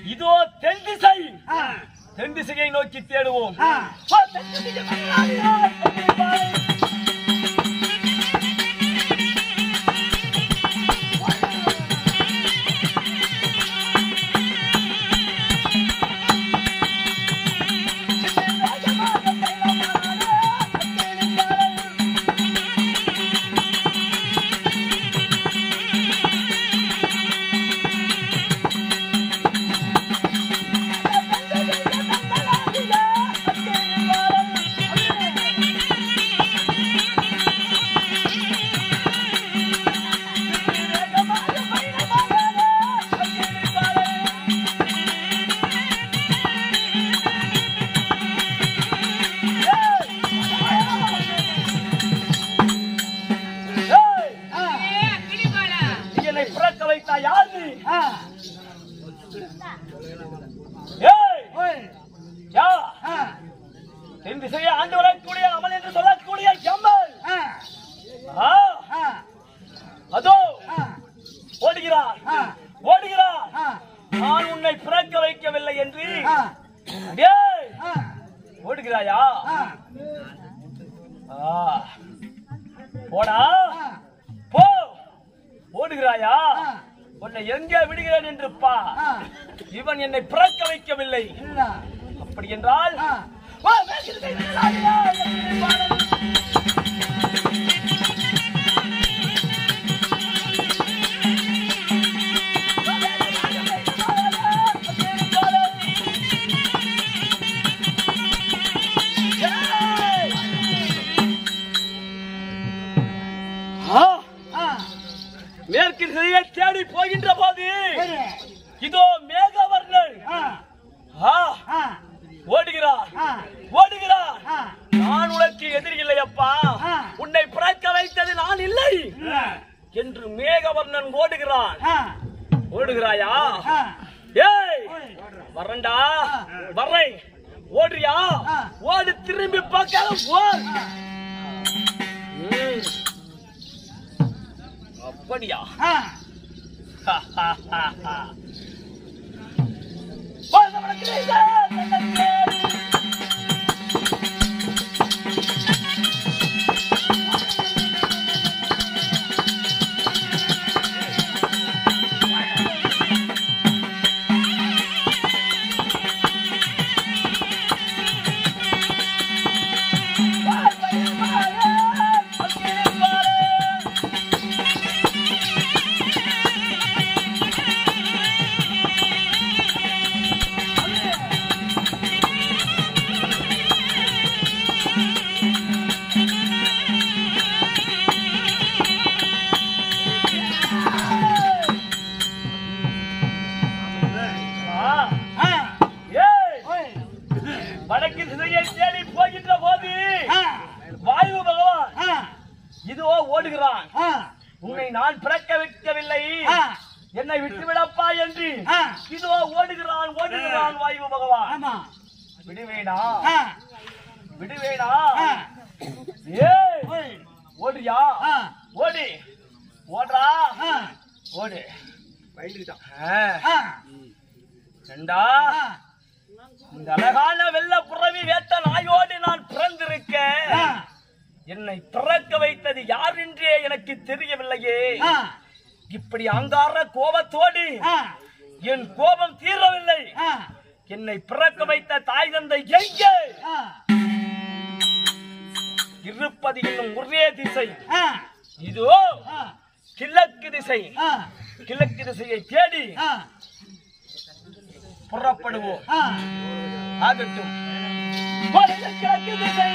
இதோ தென் திசை ஆ, தென் திசையை நோக்கி தேடுவோம் ஆ. ஆ, தென் திசைக்கு மயிலாடியா, தென் திசை. ஏய், ஆ, நீ என்னை பிறக்க வைத்தா யார் நீ ஆ. ஏய் ஓய், யா ஆ, தென் திசையை ஆண்டு வரக்கூடிய அமல் என்று சொல்லக்கூடிய எம்மல் ஆ, ஆ, ஆ, அதோ ஆ, ஓடுகிறார் ஆ, ஓடுகிறார் ஆ, நான் உன்னை பிறக்க வைக்கவில்லை என்று ஆ, டேய், ஆ, ஓடுகிறாயா ஆ, ஆ, போடா ஆ, போ ஓடுகிறாயா ஆ. உன்னை எங்கே விடுகிறேன் என்று பா ஆ. இவன் என்னை பிறக்க வைக்கவில்லை இல்ல. அப்படி என்றால் ஆ. வா, மேற்கில் கை விரலாடியா, எதிரில் பாடல். ஆ, ஆ, மேற்கு திசையை தேடி போகின்ற போது சரி. இதோ மேகவர்ணன் ஆ, ஆ, ஆ, ஓடுகிறார் ஆ, ஓடுகிறார் ஆ, நான் உனக்கு எதிரி இல்லையப்பா ஆ. உன்னை பிறக்க வைத்தது நான் இல்லை இல்ல. என்று மேகவர்ணன் ஓடுகிறான் ஆ, ஓடுகிறாயா ஆ, ஏய் ஓய், வரண்டா ஆ. வர்றேன் ஓடுறியா ஆ. ஓடு திரும்பி பார்க்காத ஓடு ம். அப்படியா ஆ, ஆ. ஆ, ஏய் ஓய், வடக்கு திசையை தேடி போகின்ற போது ஆ, வாயு பகவான் ஆ, இதோ ஓடுகிறான் ஆ, உன்னை நான் பிறக்க வைக்கவில்லை ஆ, என்னை விட்டு விடப்பா என்று ஆ. இதோ ஓடுகிறான் ஓடுகிறான் வாயு பகவான் ஆமா. விடுவேனா ஆ, விடுவேனா ஆ, ஏய் ஓய், ஓடுறியா ஆ, ஓடு ஓடுறா ஆ, ஓடு ஆ, ஆ, ஏண்டா ஆ, இந்த அழகான வெள்ள புறவி வேட்ட நாயோடு நான் பிறந்திருக்கேன் ஆ, என்னை பிறக்க வைத்தது யார் என்றே எனக்கு தெரியவில்லையே ஆ, இப்படி அங்கார கோபத்தோடு ஆ, என் கோபம் தீரவில்லை ஆ, என்னை பிறக்க வைத்த தாய் தந்தை எங்கே ஆ, இருப்பது இன்னும் ஒரே திசை ஆ, இதோ ஆ, கிழக்கு திசை ஆ, கிழக்கு திசையை தேடி ஆ, புறப்படுவோம் ஆ. ஆகட்டும் வடக்கு கிழக்கு திசை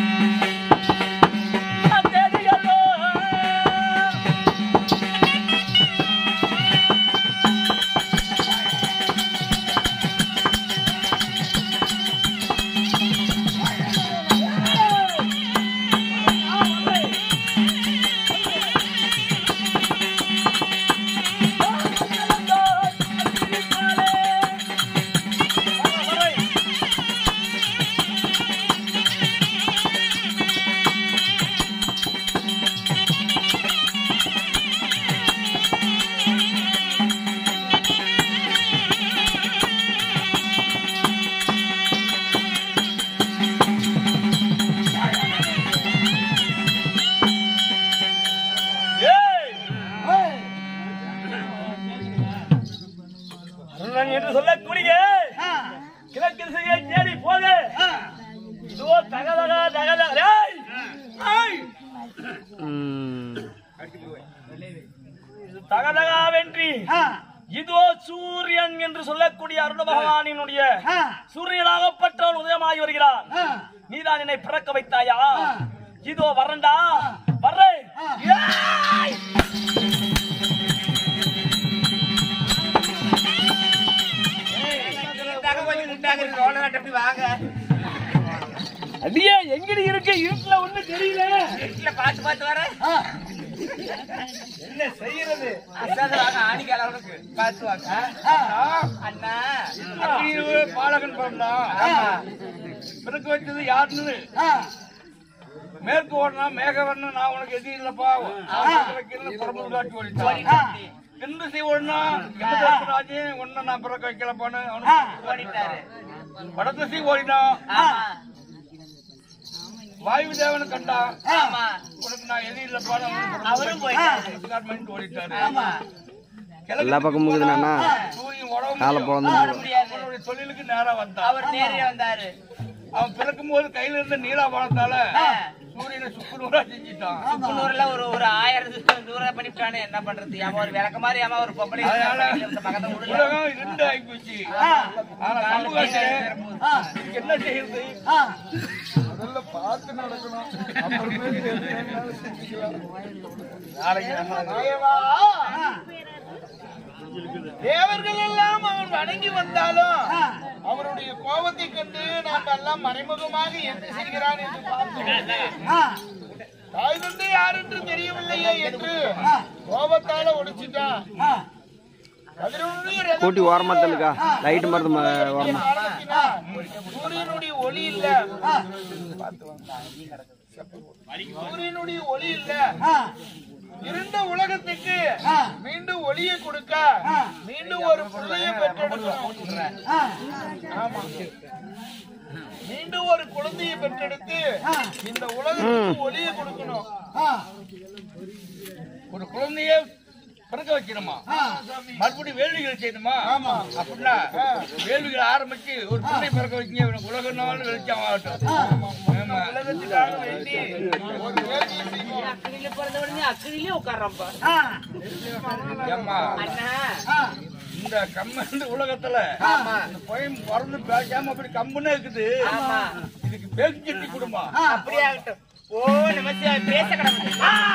நான் தேடியதோ. ஆ சூரியன் என்று சொல்லக்கூடிய ஆ, கிழக்கு திசையை தேடி போது ஆ, இதோ தகதக தகதக ஏய்! ஏய்! இது தகதகாவென்றி ஆ, இதோ சூரியன் என்று சொல்லக்கூடிய அருண பகவானினுடைய ஆ, சூரியனாகப்பட்டவன் உதயமாகி வருகிறான் ஆ. நீதான் என்னை பிறக்க வைத்தாயா ஆ. இதோ வரண்டா வர்றேன் ஆ. ஏய்! அடியே எங்கடி இருக்கு இருட்டுல ஒண்ணு தெரியல பார்த்து பார்த்து வர ஆ, என்ன செய்யறது பார்த்து வாங்க ஆ, அண்ணா அப்படியே பாலகன் பிறந்தான் பிறக்க வச்சது யாருன்னு ஆ, மேற்கு ஓடனா மேகவர்ணன் நான் உனக்கு எது இல்லப்பா நான் வைக்கல புறம்பு காட்சி ஓடிட்டான் ஆ. எந்த சி ஓடினா ராஜே ஒன்ன நான் பிறக்க வைக்கலப்பான்னு அவனுக்கு ஓடிட்டாரு வடக்கு சி ஓடினான் ஆமா வாயு தேவனை கண்டான் ஆமா உனக்கு நான் எது இல்லப்பா அவரும் போயிட்டாரு மைண்ட் ஓடிட்டாரு ஆமா எல்லா பக்கமும் இருக்குதுண்ணா காலை போட முடியாது அவனுடைய தொழிலுக்கு நேரா வந்தான் அவர் நேரே வந்தாரு அவன் பிறக்கும் போது கையில இருந்த நீலா பழத்தால ஆ. சூரியனை சுக்குநூறா செஞ்சுட்டான் குன்னூர்ல ஒரு ஒரு ஆயிரம் தூரம் தூரம் பண்ணிவிட்டானே என்ன பண்றது ஏமா ஒரு விளக்க மாதிரி ஏமா ஒரு பொம்பளை அதனால பக்கத்துல விடல உலகம் இருண்டு ஆகி போச்சு ஆனா சமூகத்தை ஆ, இதுக்கு என்ன செய்யறது ஆ. முதல்ல பார்த்து நடக்கணும் அப்புறமே நாளைக்கு நம்ம தேவா, தேவர்கள் எல்லாம் அவர் வணங்கி வந்தாலும் ஆ, அவருடைய கோபத்தை கண்டு நாம் எல்லாம் மறைமுகமாக என்ன செய்கிறான் என்று பார்த்தோம் ஆ, தாய் தந்தை யார் என்று தெரியவில்லையே என்று ஆ, கோபத்தால ஒடிச்சிட்டான் ஆ. கதிரவனுடைய ரதம் கூட்டி ஓரமா தள்ளுக்கா லைட் மருந்து ம- ஓரமா காரணத்தினால் சூரியனுடைய ஒளி இல்ல ஆ, சூரியனுடைய ஒளி இல்ல ஆ, இருண்ட உலகத்துக்கு ஆ. மீண்டும் ஒளியை கொடுக்க ஆ. மீண்டும் ஒரு பிள்ளையை பெற்றெடுக்கணும் ஆ, ஆமா மீண்டும் ஒரு குழந்தையை பெற்றெடுத்து ஆ. இந்த உலகத்துக்கு ஒளியை கொடுக்கணும் ஆ, ஒரு குழந்தைய பிறக்க வைக்கணுமா ஆ. மறுபடியும் வேள்விகள் செய்யணுமா ஆமா அப்படின்னா வேள்விகள் ஆரம்பிச்சு ஒரு பிள்ளை பிறக்க வைக்கீங்க இவனுக்கு உலக நாள் வெளிச்சம் ஆகட்டும் ஆமா. உலகத்துக்காக வேண்டி ஒரு வேள்வியை செய்வோம் அக்கடியில பிறந்த உடனே அக்கடியிலே உட்கார்றப்பா ஆ, ஏம்மா அண்ணா ஆ. இந்த கம்மந்து உலகத்துல இந்த பையன் பிறந்து பேசாம அப்படி கம்முன்னு இருக்குது ஆமா இதுக்கு பேச்சு சட்டி கொடுமா அப்படியே ஆகட்டும் ஓ நமஸ்தே பேச கிடக்கு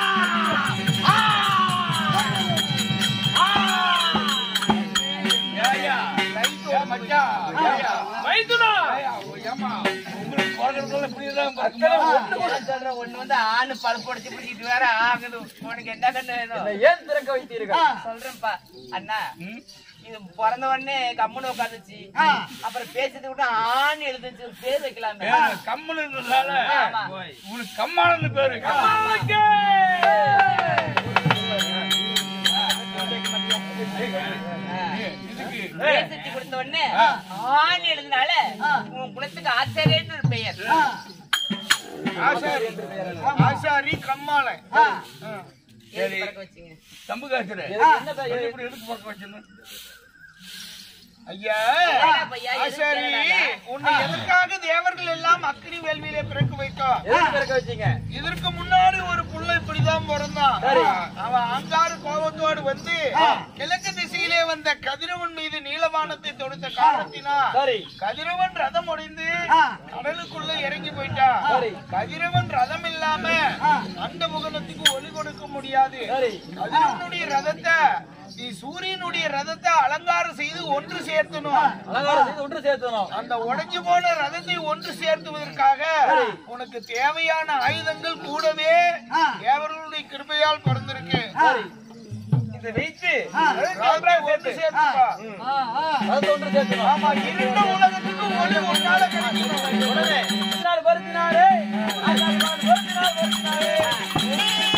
ஏய்யா, ஏ மச்சான், ஏய்யா, ஏய்யா, ஏம்மா, உங்களுக்கு பிறகுறதுல இப்படிதான் பிறக்குமா? ஒண்ணு வந்து ஆணு பழுப்பு உடைச்சு பிடிச்சிட்டு வேற ஆகுது உனக்கு என்ன கண்ணு வேணும் ஏன் திறக்க வைத்தீர்கள் சொல்றேன்ப்பா அண்ணா ம்? இது பிறந்த உடனே கம்முன்னு உட்காந்துச்சு அப்புறம் பேசுறது கூட ஆண் எழுதுச்சு பேர் வைக்கலாமே ஏன் கம்முன்னு இருந்ததால ஆமா. உனக்கு கம்மானு பேரு கம்மானுக்கு! இதுக்கு பேசத்தி கொடுத்த உடனே ஆண் எழுதுனால உன் குலத்துக்கு ஆச்சாரியன்னு ஒரு பெயர் ஆசாரி ஆசாரி கம்மாளன் ஏன் பறக்க வச்சீங்க தம்பு காய்ச்சல் எப்படி எடுத்து பக்கம் வச்சிருந்தேன் ஐயா என்னடா பையா, எதுக்கு ஆசாரி கேளடா? உன்னை எதற்காக தேவர்கள் எல்லாம் அக்னி வேள்வியிலே பிறக்க வைத்தோம் இதற்கு முன்னாடி ஒரு புள்ள இப்படிதான் பிறந்தான் அவன் அங்கார கோபத்தோடு வந்து கிழக்கு திசையிலே வந்த கதிரவன் மீது நீலவானத்தை தொடுத்த காரணத்தினால் கதிரவன் ரதம் ஒடிந்து கடலுக்குள்ள இறங்கி போயிட்டான் கதிரவன் ரதம் இல்லாம அந்த முகனத்துக்கு ஒளி கொடுக்க முடியாது கதிரவனுடைய ரதத்தை நீ சூரியனுடைய ரதத்தை அலங்காரம் செய்து ஒன்று சேர்த்தணும் ஒன்று சேர்த்தணும் அந்த உடைஞ்சு போன ரதத்தை ஒன்று சேர்த்துவதற்காக உனக்கு தேவையான ஆயுதங்கள் கூடவே தேவர்களுடைய கிருபையால் பிறந்திருக்கு இதை வைத்து ரதத்தை ஒன்று சேர்த்துப்பா. ஆ, ஆ. ஒன்று சேர்த்தணும் ஆமா இருண்ட உலகத்துக்கு ஒளி ஒன்னால கிடைக்கணும் பருத்தினாலே பருத்தினாலே